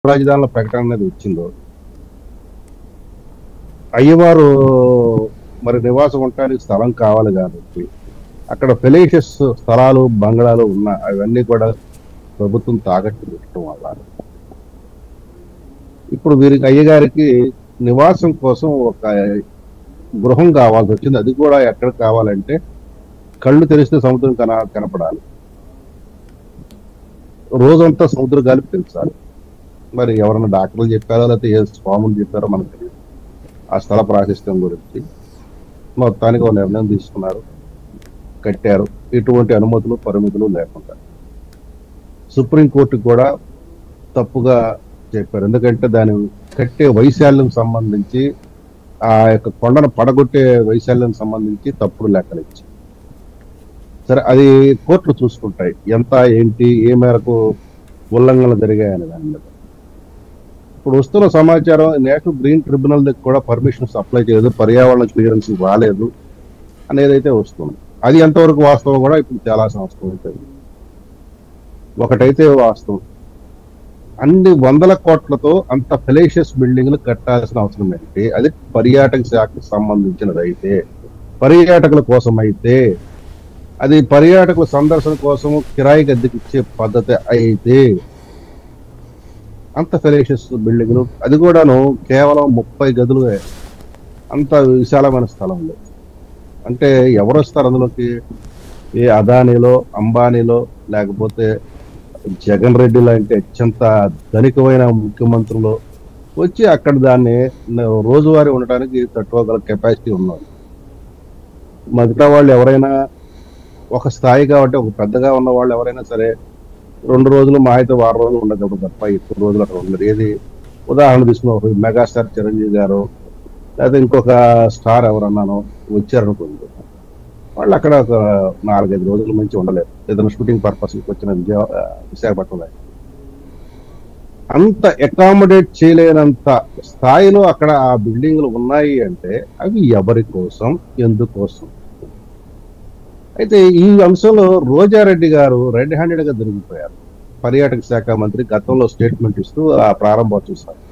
రాజధానుల ప్రకటన అనేది వచ్చిందో అయ్యవారు మరి నివాసం ఉండటానికి స్థలం కావాలి కాబట్టి అక్కడ ఫెలేషియస్ స్థలాలు బంగళాలు ఉన్న అవన్నీ కూడా ప్రభుత్వం తాకట్టు పెట్టడం వల్ల ఇప్పుడు వీరికి అయ్యగారికి నివాసం కోసం ఒక గృహం కావాల్సి వచ్చింది అది కూడా ఎక్కడ కావాలంటే కళ్ళు తెరిస్తే సముద్రం కన కనపడాలి రోజంతా సముద్ర గాలి తెలుసాలి మరి ఎవరైనా డాక్టర్లు చెప్పారో లేకపోతే ఏ స్వాములు చెప్పారో మనకు తెలియదు ఆ స్థల ప్రాశస్త్యం గురించి మొత్తానికి ఒక నిర్ణయం తీసుకున్నారు కట్టారు ఎటువంటి అనుమతులు పరిమితులు లేకుండా సుప్రీంకోర్టుకు కూడా తప్పుగా చెప్పారు ఎందుకంటే దాని కట్టే వైశాల్యం సంబంధించి ఆ యొక్క కొండను పడగొట్టే వైశాల్యం సంబంధించి తప్పుడు లెక్కలు ఇచ్చి సరే అది కోర్టులు చూసుకుంటాయి ఎంత ఏంటి ఏ మేరకు ఉల్లంఘనలు జరిగాయనే దాని మీద ఇప్పుడు వస్తున్న సమాచారం నేషనల్ గ్రీన్ ట్రిబ్యునల్ దగ్గర కూడా పర్మిషన్స్ అప్లై చేయలేదు పర్యావరణ క్లియరెన్స్ రాలేదు అనేది అయితే వస్తుంది అది ఎంతవరకు వాస్తవం కూడా ఇప్పుడు చాలా సంవత్సరం అవుతుంది ఒకటైతే వాస్తవం అన్ని వందల కోట్లతో అంత ఫెలేషియస్ బిల్డింగ్లు కట్టాల్సిన అవసరం ఏంటి అది పర్యాటక శాఖకు సంబంధించినది అయితే పర్యాటకుల కోసం అయితే అది పర్యాటకుల సందర్శన కోసం కిరాయి గద్దెకి ఇచ్చే పద్ధతి అయితే అంత ఫెలేషియస్ బిల్డింగ్లు అది కూడాను కేవలం ముప్పై గదులు అంత విశాలమైన స్థలంలో అంటే ఎవరు వస్తారు అందులోకి ఏ అదానీలో అంబానీలో లేకపోతే జగన్ రెడ్డి లాంటి అత్యంత ధనికమైన ముఖ్యమంత్రులు వచ్చి అక్కడ దాన్ని రోజువారీ ఉండటానికి తట్టుకోగల కెపాసిటీ ఉన్నారు మిగతా వాళ్ళు ఎవరైనా ఒక స్థాయి కాబట్టి ఒక పెద్దగా ఉన్న వాళ్ళు ఎవరైనా సరే రెండు రోజులు మా అయితే వారం రోజులు ఉండగలరు తప్ప ఎక్కువ రోజులు అక్కడ ఉండరు ఏది ఉదాహరణ తీసుకున్న ఒక మెగాస్టార్ చిరంజీవి గారు లేదా ఇంకొక స్టార్ ఎవరన్నానో వచ్చారనుకోండి వాళ్ళు అక్కడ ఒక నాలుగైదు రోజుల నుంచి ఉండలేరు ఏదైనా షూటింగ్ పర్పస్ వచ్చిన విజయ విశాఖపట్నంలో అంత అకామిడేట్ చేయలేనంత స్థాయిలో అక్కడ ఆ బిల్డింగ్లు ఉన్నాయి అంటే అవి ఎవరి కోసం ఎందుకోసం అయితే ఈ అంశంలో రోజారెడ్డి గారు రెడ్ హ్యాండెడ్ గా దొరికిపోయారు పర్యాటక శాఖ మంత్రి గతంలో స్టేట్మెంట్ ఇస్తూ ఆ ప్రారంభోత్సవం